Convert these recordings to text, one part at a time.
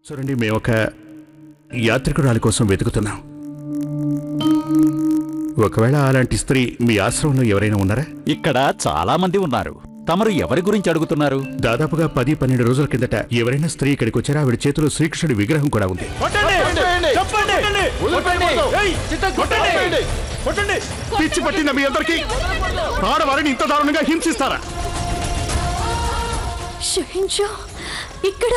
చూడండి మేము ఒక యాత్రికురాలి కోసం వెతుకుతున్నాం ఒకవేళ అలాంటి స్త్రీ మీ ఆశ్రమంలో ఎవరైనా ఉన్నారా ఇక్కడ చాలా మంది ఉన్నారు తమరు ఎవరి గురించి అడుగుతున్నారు దాదాపుగా పది పన్నెండు రోజుల కిందట ఎవరైనా స్త్రీ ఇక్కడికి వచ్చారా ఆవిడ చేతిలో శ్రీకృష్ణుడి విగ్రహం కూడా ఉంది పిచ్చి పట్టిందా మీ అందరికీ ఆడవారిని ఇంత దారుణంగా హింసిస్తారా షహింషా ఇక్కడ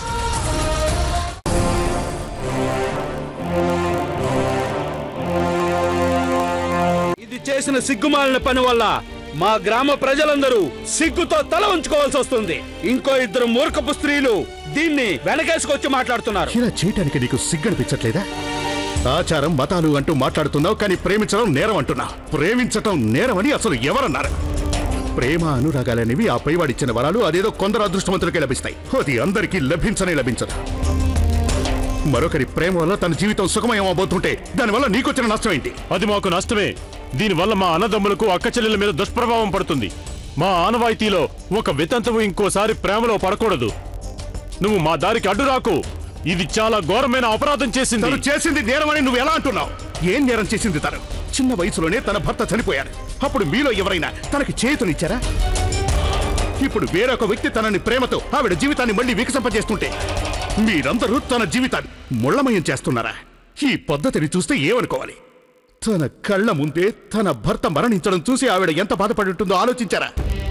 ఇది చేసిన సిగ్గుమాలిన పని వల్ల మా గ్రామ ప్రజలందరూ సిగ్గుతో తల ఉంచుకోవాల్సి వస్తుంది ఇంకో ఇద్దరు మూర్ఖపు స్త్రీలు దీన్ని వెనకేసుకొచ్చి మాట్లాడుతున్నారు ఇలా చేయటానికి నీకు సిగ్గనిపించట్లేదా ఆచారం మతాలు అంటూ మాట్లాడుతున్నావు కానీ ప్రేమించడం నేరం అంటున్నావు ప్రేమించటం నేరమని అసలు ఎవరన్నారు ప్రేమ అనురాగాలనేవి ఆ పైవాడిచ్చిన వరాలు అదేదో కొందరు అదృష్టవంతులకే లభిస్తాయి అది అందరికీ లభించనే లభించదు మరొకరి ప్రేమ వల్ల తన జీవితం సుఖమయం అవబోతుంటే దానివల్ల నీకొచ్చిన నష్టం ఏంటి అది మాకు నష్టమే దీనివల్ల మా అన్నదమ్ములకు అక్క చెల్లెల మీద దుష్ప్రభావం పడుతుంది మా ఆనవాయితీలో ఒక వితంతువు ఇంకోసారి ప్రేమలో పడకూడదు నువ్వు మా దారికి అడ్డు రాకు ఇది చాలా ఘోరమైన అపరాధం చేసింది తను చేసింది నేరమని నువ్వు ఎలా అంటున్నావు ఏం నేరం చేసింది తను చిన్న వయసులోనే తన భర్త చనిపోయాడు అప్పుడు మీలో ఎవరైనా తనకి చేతునిచ్చారా ఇప్పుడు వేరొక వ్యక్తి తనని ప్రేమతో ఆవిడ జీవితాన్ని మళ్ళీ వికసింపజేస్తుంటే మీరందరూ తన జీవితాన్ని ముళ్ళమయం చేస్తున్నారా ఈ పద్ధతిని చూస్తే ఏమనుకోవాలి తన కళ్ళ ముందే తన భర్త మరణించడం చూసి ఆవిడ ఎంత బాధపడి ఉంటుందో ఆలోచించారా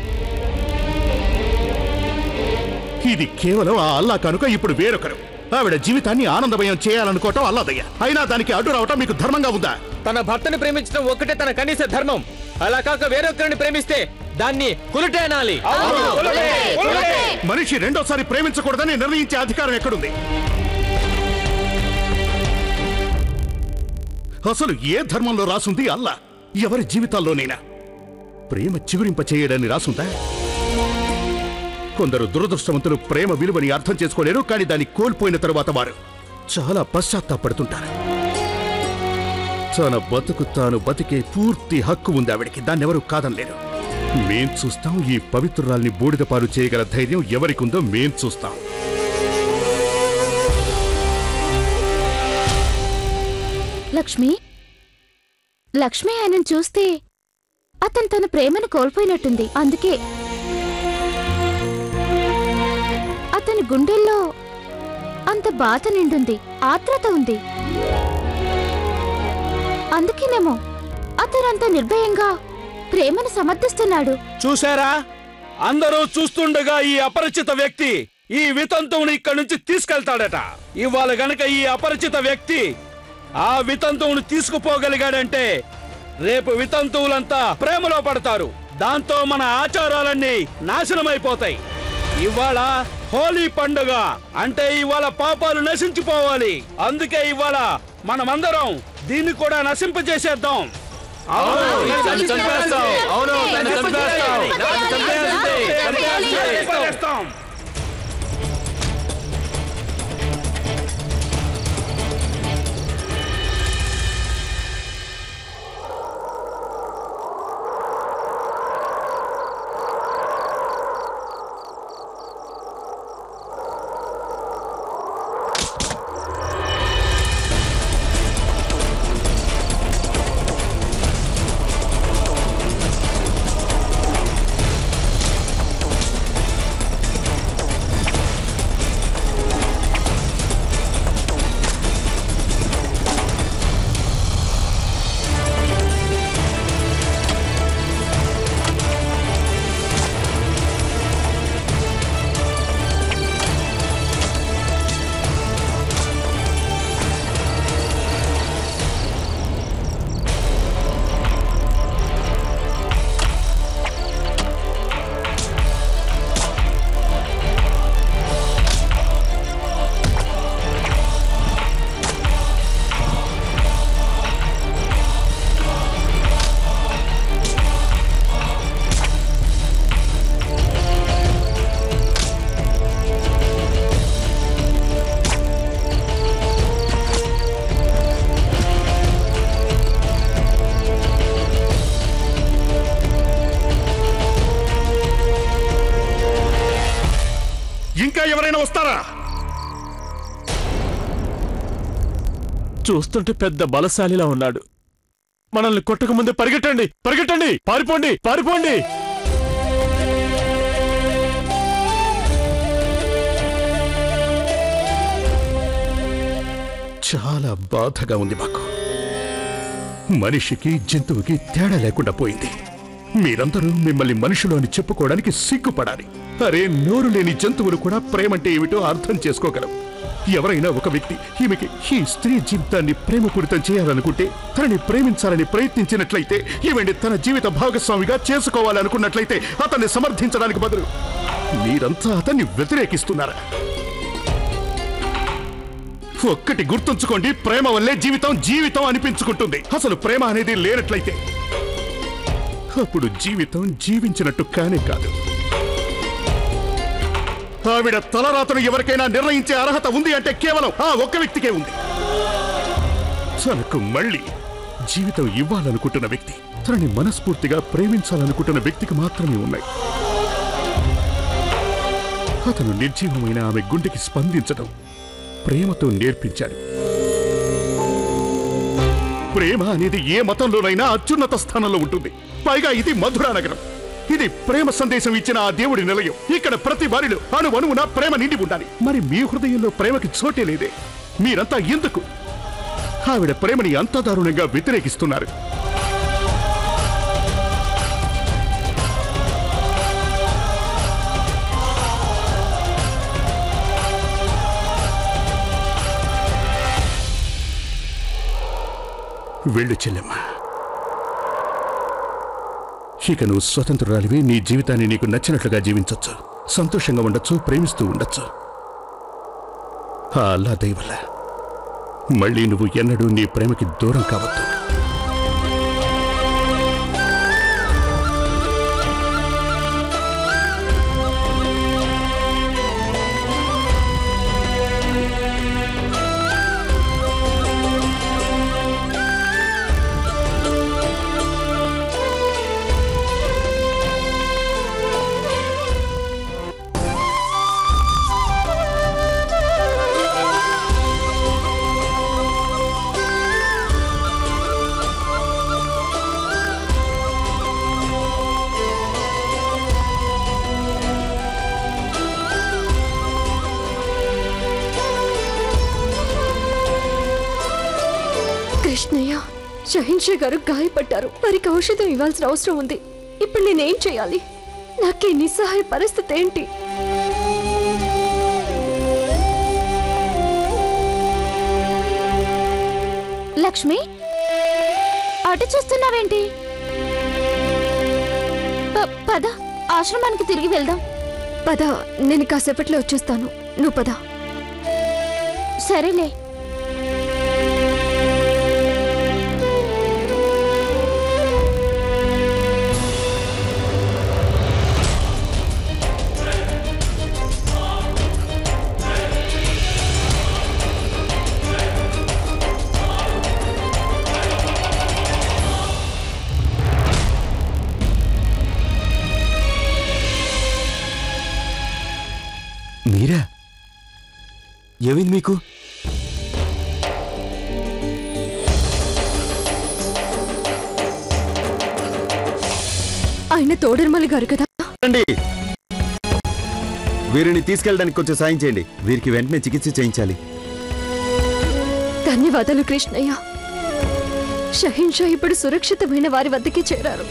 ఇది కేవలం ఆ అల్లా కనుక ఇప్పుడు వేరొకరు ఆవిడ జీవితాన్ని ఆనందమయం చేయాలనుకోవటం అల్లాదయ్య అయినా దానికి అడ్డు రావటం మీకు ధర్మంగా ఉందా తన భర్తని ప్రేమించడం ఒక్కటే తన కనీస ధర్మం అలా కాక వేరొకరిని ప్రేమిస్తే దాన్ని కులుటే అనాలి మనిషి రెండోసారి ప్రేమించకూడదని నిర్ణయించే అధికారం ఎక్కడుంది అసలు ఏ ధర్మంలో రాసుంది అల్లా ఎవరి జీవితాల్లోనైనా ప్రేమ చిగురింప చేయడని రాసుందా కొందరు దురదృష్టవంతులు ప్రేమ విలువని అర్థం చేసుకోలేరు కానీ దాన్ని కోల్పోయిన తరువాత వారు చాలా పశ్చాత్తాపడుతుంటారు తన బతుకు తాను బతికే పూర్తి హక్కు ఉంది ఆవిడికి దాన్నెవరూ కాదనలేరు మేం చూస్తాం ఈ పవిత్రురాల్ని బూడిద పాలు చేయగల ధైర్యం ఎవరికుందో మేం చూస్తాం లక్ష్మి లక్ష్మి ఆయనను చూస్తే అతను తన ప్రేమను కోల్పోయినట్టుంది అందుకే అతని గుండెల్లో అంత బాధ నిండుంది ఆత్రత ఉంది అందుకేనేమో అతను అంత నిర్భయంగా ప్రేమను సమర్థిస్తున్నాడు చూసారా అందరూ చూస్తుండగా ఈ అపరిచిత వ్యక్తి ఈ వితంతువుని ఇక్కడి నుంచి తీసుకెళ్తాడట ఇవాళ గనక ఈ అపరిచిత వ్యక్తి ఆ వితంతువుని తీసుకుపోగలిగాడంటే రేపు వితంతువులంతా ప్రేమలో పడతారు దాంతో మన ఆచారాలన్నీ నాశనమైపోతాయి ఇవాళ హోలీ పండుగ అంటే ఇవాళ పాపాలు నశించిపోవాలి అందుకే ఇవాళ మనమందరం దీన్ని కూడా నశింపజేసేద్దాం దాన్ని చంపేస్తాం. అవును, దాన్ని చంపేస్తాం. దాన్ని చంపేస్తే, చంపేస్తే. చంపేస్తాం. చూస్తుంటే పెద్ద బలశాలిలా ఉన్నాడు మనల్ని కొట్టక ముందే పరిగెట్టండి పరిగెట్టండి పారిపోండి పారిపోండి చాలా బాధగా ఉంది మాకు మనిషికి జంతువుకి తేడా లేకుండా పోయింది మీరందరూ మిమ్మల్ని మనుషులు అని చెప్పుకోవడానికి సిగ్గుపడాలి అరే నోరు లేని జంతువులు కూడా ప్రేమంటే ఏమిటో అర్థం చేసుకోగలం ఎవరైనా ఒక వ్యక్తి ఈమెకి ఈ స్త్రీ జీవితాన్ని ప్రేమపూరితం చేయాలనుకుంటే తనని ప్రేమించాలని ప్రయత్నించినట్లయితే ఈమెని తన జీవిత భాగస్వామిగా చేసుకోవాలనుకున్నట్లయితే అతన్ని సమర్థించడానికి బదులు మీరంతా అతన్ని వ్యతిరేకిస్తున్నారా ఒక్కటి గుర్తుంచుకోండి ప్రేమ వల్లే జీవితం జీవితం అనిపించుకుంటుంది అసలు ప్రేమ అనేది లేనట్లయితే అప్పుడు జీవితం జీవించినట్టు కానే కాదు ఆవిడ తలరాతను ఎవరికైనా నిర్ణయించే అర్హత ఉంది అంటే కేవలం ఆ ఒక్క వ్యక్తికే ఉంది తనకు మళ్ళీ జీవితం ఇవ్వాలనుకుంటున్న వ్యక్తి తనని మనస్ఫూర్తిగా ప్రేమించాలనుకుంటున్న వ్యక్తికి మాత్రమే ఉన్నాయి అతను నిర్జీవమైన ఆమె గుండెకి స్పందించడం ప్రేమతో నేర్పించాడు ప్రేమ అనేది ఏ మతంలోనైనా అత్యున్నత స్థానంలో ఉంటుంది పైగా ఇది మధురా నగరం ఇది ప్రేమ సందేశం ఇచ్చిన ఆ దేవుడి నిలయం ఇక్కడ ప్రతి వారిలో అణు అణువున ప్రేమ నిండి ఉండాలి మరి మీ హృదయంలో ప్రేమకి చోటే లేదే మీరంతా ఎందుకు ఆవిడ ప్రేమని అంత దారుణంగా వ్యతిరేకిస్తున్నారు వెళ్ళు చెల్లెమ్మ ఇక నువ్వు స్వతంత్రురాలివి నీ జీవితాన్ని నీకు నచ్చినట్లుగా జీవించొచ్చు సంతోషంగా ఉండొచ్చు ప్రేమిస్తూ ఉండొచ్చు ఆ అల్లా దయవల్ల మళ్ళీ నువ్వు ఎన్నడూ నీ ప్రేమకి దూరం కావద్దు కృష్ణయ్య షహిన్షా గారు గాయపడ్డారు వారికి ఔషధం ఇవ్వాల్సిన అవసరం ఉంది ఇప్పుడు నేనేం చేయాలి నాకే నిస్సహాయ పరిస్థితి ఏంటి లక్ష్మి అటు చూస్తున్నావేంటి ప- పద ఆశ్రమానికి తిరిగి వెళ్దాం పద నేను కాసేపట్లో వచ్చేస్తాను నువ్వు పద సరేలే మీరా ఏమైంది మీకు ఆయన తోడర్మల్ గారు కదా రండి వీరిని తీసుకెళ్ళడానికి కొంచెం సాయం చేయండి వీరికి వెంటనే చికిత్స చేయించాలి ధన్యవాదాలు కృష్ణయ్య షహిన్షా ఇప్పుడు సురక్షితమైన వారి వద్దకే చేరారు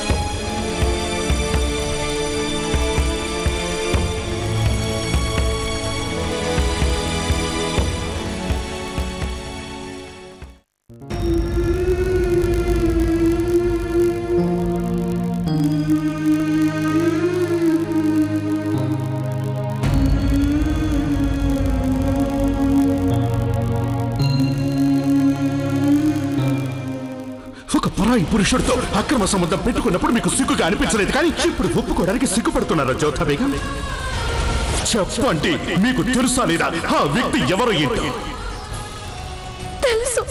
ఒక పరాయి పురుషుడితో అక్రమ సంబంధం పెట్టుకున్నప్పుడు మీకు సిగ్గుగా అనిపించలేదు కానీ ఇప్పుడు ఒప్పుకోవడానికి సిగ్గుపడుతున్నారా జ్యోత బేగం చెప్పండి మీకు తెలుసా లేదా ఆ వ్యక్తి ఎవరో ఏంటో తెలుసు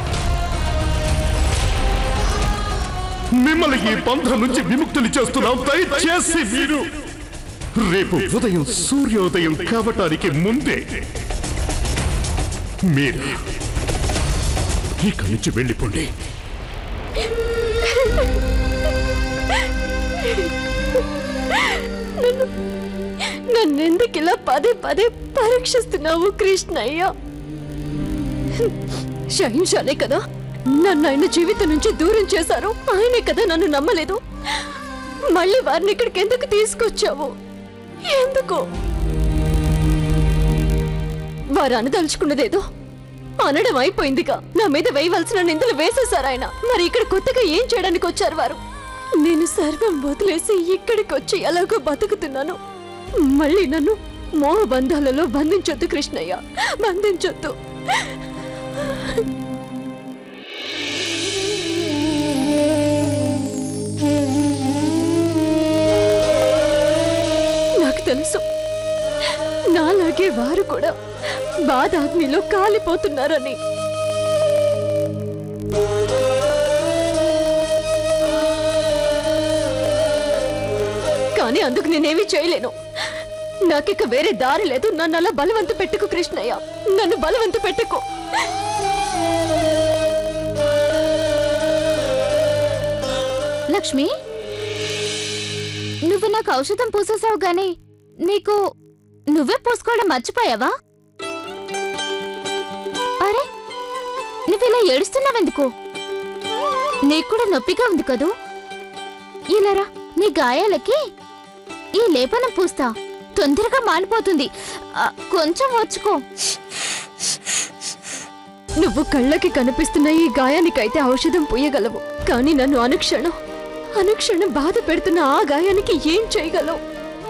మిమ్మల్ని ఈ బంధం నుంచి విముక్తులు చేస్తున్నాం దయచేసి మీరు రేపు ఉదయం సూర్యోదయం కావటానికి ముందే మీరు ఇక్కడి నుంచి వెళ్ళిపోండి నన్నెందుకు ఇలా పదే పదే పరీక్షిస్తున్నావు కృష్ణయ్య షహింషాలే కదా నన్ను ఆయన జీవితం నుంచి దూరం చేశారు ఆయనే కదా నన్ను నమ్మలేదు మళ్ళీ వారిని ఇక్కడికి ఎందుకు తీసుకొచ్చావు ఎందుకు వారు అనదలుచుకున్నదేదో అనడం అయిపోయిందిగా నా మీద వేయవలసిన నిందలు వేసేశారు ఆయన మరి ఇక్కడ కొత్తగా ఏం చేయడానికి వచ్చారు వారు నేను సర్వం వదిలేసి ఇక్కడికి వచ్చి ఎలాగో బతుకుతున్నాను మళ్ళీ నన్ను మోహబంధాలలో బంధించొద్దు కృష్ణయ్య బంధించొద్దు నాకు తెలుసు నాలాగే వారు కూడా బాధాగ్నిలో కాలిపోతున్నారని కానీ అందుకు నేనేమీ చేయలేను నాకిక వేరే దారి లేదు నన్ను అలా బలవంత పెట్టుకు కృష్ణయ్య నన్ను బలవంత పెట్టుకో లక్ష్మి నువ్వు నాకు ఔషధం పూసేసావు గాని నీకు నువ్వే పూసుకోవడం మర్చిపోయావా అరే నువ్వు ఇలా ఏడుస్తున్నావెందుకు నీకు కూడా నొప్పిగా ఉంది కదూ ఇలారా నీ గాయాలకి ఈ లేపనం పూస్తా తొందరగా మానిపోతుంది ఆ, కొంచెం వచ్చుకో నువ్వు కళ్ళకి కనిపిస్తున్న ఈ గాయానికైతే ఔషధం పూయగలవు కానీ నన్ను అనుక్షణం అనుక్షణం బాధ పెడుతున్న ఆ గాయానికి ఏం చేయగలవు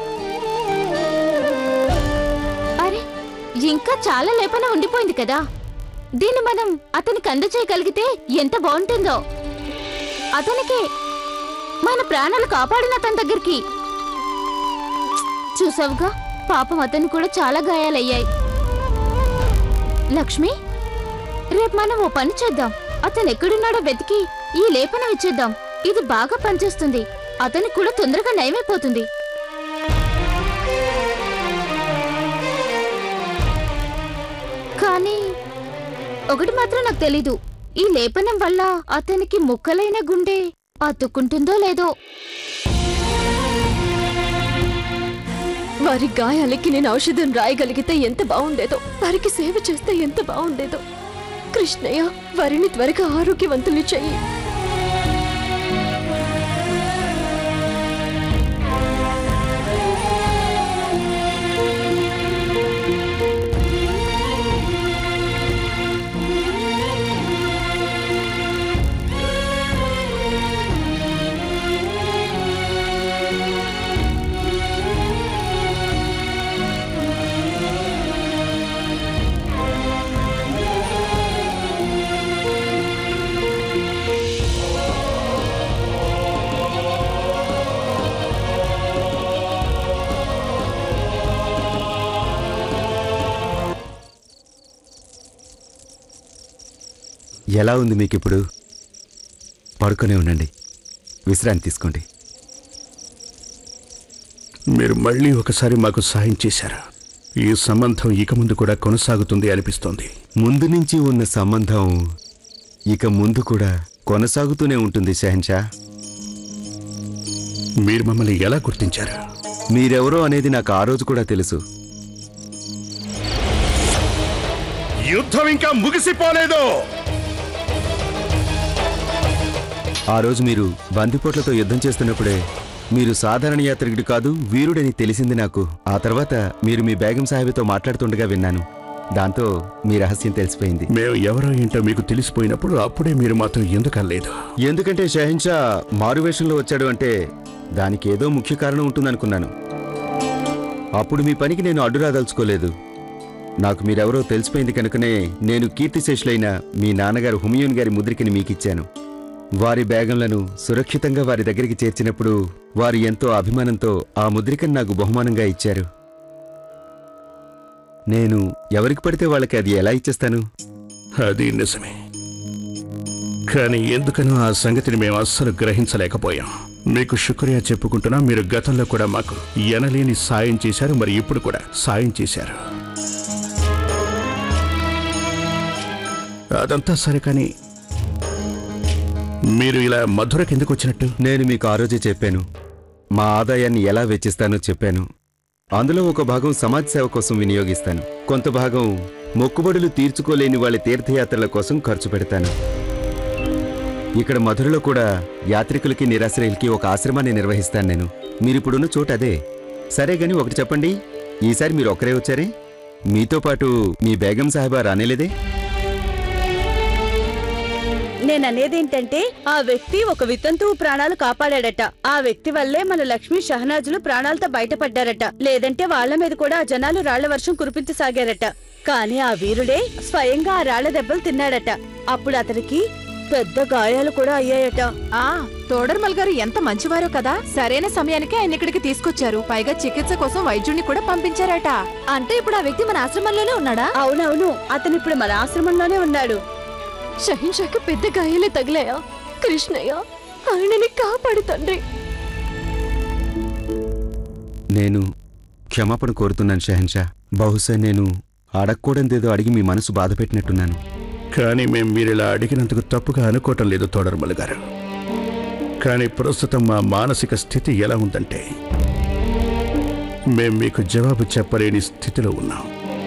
అరే ఇంకా చాలా లేపన ఉండిపోయింది కదా దీన్ని మనం అతనికి అందచేయగలిగితే ఎంత బాగుంటుందో అతనికి మన ప్రాణాలు కాపాడిన అతని దగ్గరికి చూసావుగా పాపం అతను కూడా చాలా గాయాలయ్యాయి లక్ష్మి రేపు మనం ఓ పని చేద్దాం అతను ఎక్కడున్నాడో వెతికి ఈ లేపనం ఇచ్చేద్దాం ఇది బాగా పనిచేస్తుంది అతనికి కూడా తొందరగా నయమైపోతుంది కానీ ఒకటి మాత్రం నాకు తెలీదు ఈ లేపనం వల్ల అతనికి ముక్కలైన గుండె అతుక్కుంటుందో లేదో వారి గాయాలకి నేను ఔషధం రాయగలిగితే ఎంత బాగుండేదో వారికి సేవ చేస్తే ఎంత బాగుండేదో కృష్ణయ్య వారిని త్వరగా ఆరోగ్యవంతులు చెయ్యి ఎలా ఉంది మీకు ఇప్పుడు పడుకొని ఉండండి విశ్రాంతి తీసుకోండి మీరు మళ్ళీ ఒకసారి మాకు సాయం చేశారు ఈ సంబంధం ఇక ముందు కూడా కొనసాగుతుంది అనిపిస్తోంది ముందు నుంచి ఉన్న సంబంధం ఇక ముందు కూడా కొనసాగుతూనే ఉంటుంది షహన్షా మీరు మమ్మల్ని ఎలా గుర్తించారు మీరెవరో అనేది నాకు ఆ రోజు కూడా తెలుసు యుద్ధం ఇంకా ముగిసిపోలేదు ఆ రోజు మీరు బందిపోట్లతో యుద్ధం చేస్తున్నప్పుడే మీరు సాధారణ యాత్రికుడు కాదు వీరుడని తెలిసింది నాకు ఆ తర్వాత మీరు మీ బేగం సాహెబ్తో మాట్లాడుతుండగా విన్నాను దాంతో మీ రహస్యం తెలిసిపోయింది మేము ఎవరో ఏంటో మీకు తెలిసిపోయినప్పుడు అప్పుడే మీరు మాతో ఎందుకలేదు ఎందుకంటే షహిన్షా మారువేషంలో వచ్చాడు అంటే దానికి ఏదో ముఖ్య కారణం ఉంటుందనుకున్నాను అప్పుడు మీ పనికి నేను అడ్డురాదలుచుకోలేదు నాకు మీరెవరో తెలిసిపోయింది కనుకనే నేను కీర్తిశేషులైన మీ నాన్నగారు హుమయూన్ గారి ముద్రికని మీకిచ్చాను వారి బ్యాగంలను సురక్షితంగా వారి దగ్గరికి చేర్చినప్పుడు వారు ఎంతో అభిమానంతో ఆ ముద్రికను నాకు బహుమానంగా ఇచ్చారు నేను ఎవరికి పడితే వాళ్ళకి అది ఎలా ఇచ్చేస్తాను అది నిజమే కానీ ఎందుకనో ఆ సంగతిని మేము అస్సలు గ్రహించలేకపోయాం మీకు శుక్రియా చెప్పుకుంటున్నా మీరు గతంలో కూడా మాకు ఎనలేని సాయం చేశారు మరి ఇప్పుడు కూడా సాయం చేశారు అదంతా సరే కానీ మీరు ఇలా మధురకు ఎందుకు వచ్చినట్టు నేను మీకు ఆ రోజే చెప్పాను మా ఆదాయాన్ని ఎలా వెచ్చిస్తానో చెప్పాను అందులో ఒక భాగం సమాజ సేవ కోసం వినియోగిస్తాను కొంత భాగం మొక్కుబడులు తీర్చుకోలేని వాళ్ళ తీర్థయాత్రల కోసం ఖర్చు పెడతాను ఇక్కడ మధురలో కూడా యాత్రికులకి నిరాశ్రయులకి ఒక ఆశ్రమాన్ని నిర్వహిస్తాను నేను మీరిప్పుడున్న చోటు అదే సరే గాని ఒకటి చెప్పండి ఈసారి మీరు ఒక్కరే వచ్చారే మీతో పాటు మీ బేగం సాహిబా రానేలేదే నేననేదేంటంటే ఆ వ్యక్తి ఒక వితంతువు ప్రాణాలు కాపాడాడట ఆ వ్యక్తి వల్లే మన లక్ష్మీ షహనాజులు ప్రాణాలతో బయటపడ్డారట లేదంటే వాళ్ళ మీద కూడా ఆ జనాలు రాళ్ల వర్షం కురిపించసాగారట కానీ ఆ వీరుడే స్వయంగా ఆ రాళ్ల దెబ్బలు తిన్నాడట అప్పుడు అతనికి పెద్ద గాయాలు కూడా అయ్యాయట ఆ తోడర్మల్ గారు ఎంత మంచివారో కదా సరైన సమయానికి ఆయన ఇక్కడికి తీసుకొచ్చారు పైగా చికిత్స కోసం వైద్యుడిని కూడా పంపించారట అంటే ఇప్పుడు ఆ వ్యక్తి మన ఆశ్రమంలోనే ఉన్నాడా అవునవును అతను ఇప్పుడు మన ఆశ్రమంలోనే ఉన్నాడు షహిన్షాకి పెద్ద గాయాలే తగిలాయా కృష్ణయ్య ఆయనని కాపాడు తండ్రి నేను క్షమాపణ కోరుతున్నాను షహన్షా బహుశా నేను అడగకూడదేదో అడిగి మీ మనసు బాధ పెట్టినట్టున్నాను కానీ మేం మీరిలా అడిగినందుకు తప్పుగా అనుకోవటం లేదు తోడర్మల్ గారు కానీ ప్రస్తుతం మా మానసిక స్థితి ఎలా ఉందంటే మేం మీకు జవాబు చెప్పలేని స్థితిలో ఉన్నాం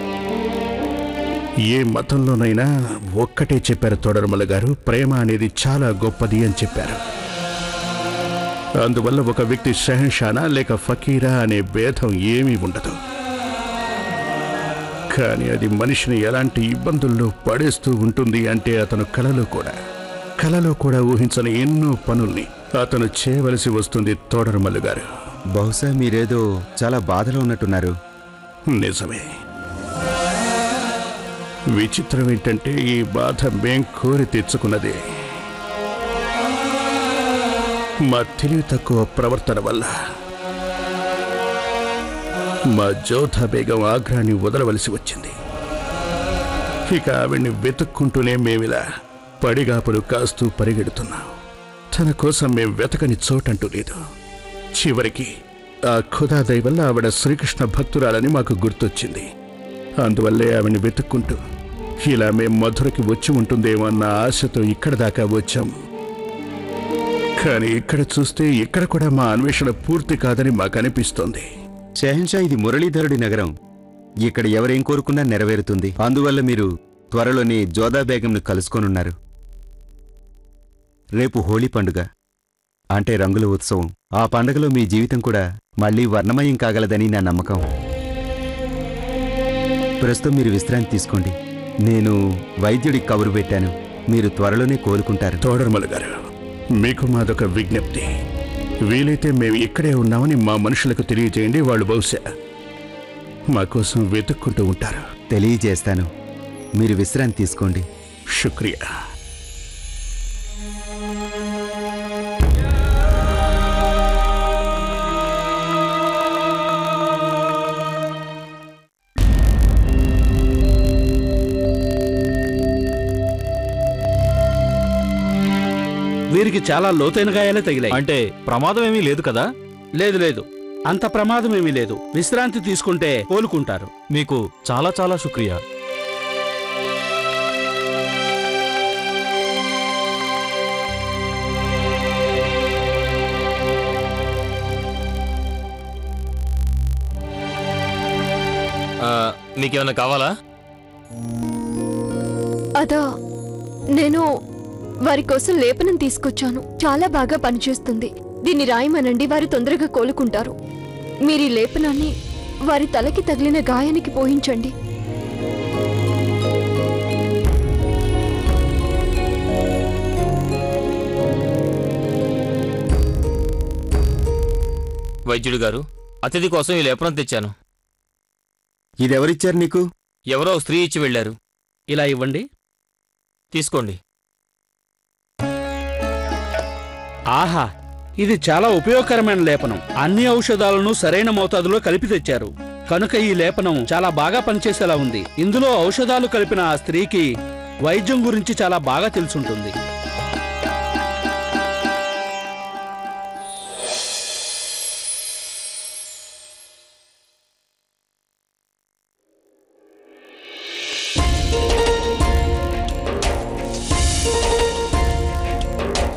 ఏ మతంలోనైనా ఒక్కటే చెప్పారు తోడర్మల గారు ప్రేమ అనేది చాలా గొప్పది అని చెప్పారు అందువల్ల ఒక వ్యక్తి షహన్షానా లేక ఫకీరా అనే భేదం ఏమీ ఉండదు కానీ అది మనిషిని ఎలాంటి ఇబ్బందుల్లో పడేస్తూ ఉంటుంది అంటే అతను కలలో కూడా కలలో కూడా ఊహించని ఎన్నో పనుల్ని అతను చేయవలసి వస్తుంది తోడరమల్లు గారు బహుశా మీరేదో చాలా బాధలో ఉన్నట్టున్నారు నిజమే విచిత్రం ఏంటంటే ఈ బాధ మేం కోరి తెచ్చుకున్నదే మా తెలివి తక్కువ ప్రవర్తన వల్ల మా జోధా బేగం ఆగ్రాన్ని వదలవలసి వచ్చింది ఇక ఆవిడ్ని వెతుక్కుంటూనే మేమిలా పడిగాపులు కాస్తూ పరిగెడుతున్నాం తన కోసం మేం వెతకని చోటంటూ లేదు చివరికి ఆ ఖుదా దయ వల్ల ఆవిడ శ్రీకృష్ణ భక్తురాలని మాకు గుర్తొచ్చింది అందువల్లే ఆవిడ్ని వెతుక్కుంటూ ఇలా మేం మధురకి వచ్చి ఉంటుందేమో అన్న ఆశతో ఇక్కడ దాకా వచ్చాం కానీ ఇక్కడ చూస్తే ఇక్కడ కూడా మా అన్వేషణ పూర్తి కాదని మాకు అనిపిస్తోంది షహన్షా ఇది మురళీధరుడి నగరం ఇక్కడ ఎవరేం కోరుకున్నా నెరవేరుతుంది అందువల్ల మీరు త్వరలోనే జోదా బేగంను కలుసుకోనున్నారు రేపు హోళీ పండుగ అంటే రంగుల ఉత్సవం ఆ పండుగలో మీ జీవితం కూడా మళ్ళీ వర్ణమయం కాగలదని నా నమ్మకం ప్రస్తుతం మీరు విశ్రాంతి తీసుకోండి నేను వైద్యుడికి కబురు పెట్టాను మీరు త్వరలోనే కోలుకుంటారు తోడర్మల గారు మీకు మాదొక విజ్ఞప్తి వీలైతే మేము ఇక్కడే ఉన్నామని మా మనుషులకు తెలియజేయండి వాళ్ళు బహుశా మా కోసం వెతుక్కుంటూ ఉంటారు తెలియజేస్తాను మీరు విశ్రాంతి తీసుకోండి శుక్రియా వీరికి చాలా లోతైన గాయాలే తగిలాయి అంటే ప్రమాదం ఏమీ లేదు కదా లేదు లేదు అంత ప్రమాదం ఏమీ లేదు విశ్రాంతి తీసుకుంటే కోలుకుంటారు మీకు చాలా చాలా శుక్రియా మీకేమైనా కావాలా అదా నేను వారి కోసం లేపనం తీసుకొచ్చాను చాలా బాగా పనిచేస్తుంది దీన్ని రాయమనండి వారు తొందరగా కోలుకుంటారు మీరు ఈ లేపనాన్ని వారి తలకి తగిలిన గాయానికి పోయించండి వైద్యుడు గారు అతిథి కోసం ఈ లేపనం తెచ్చాను ఇదెవరిచ్చారు నీకు ఎవరో స్త్రీ ఇచ్చి వెళ్ళారు ఇలా ఇవ్వండి తీసుకోండి ఆహా ఇది చాలా ఉపయోగకరమైన లేపనం అన్ని ఔషధాలను సరైన మోతాదులో కలిపి తెచ్చారు కనుక ఈ లేపనం చాలా బాగా పనిచేసేలా ఉంది ఇందులో ఔషధాలు కలిపిన ఆ స్త్రీకి వైద్యం గురించి చాలా బాగా తెలుసుంటుంది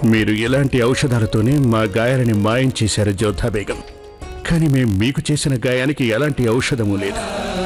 మీరు ఇలాంటి ఔషధాలతోనే మా గాయాలని మాయం చేశారు జోధా బేగం కానీ మేం మీకు చేసిన గాయానికి ఎలాంటి ఔషధము లేదు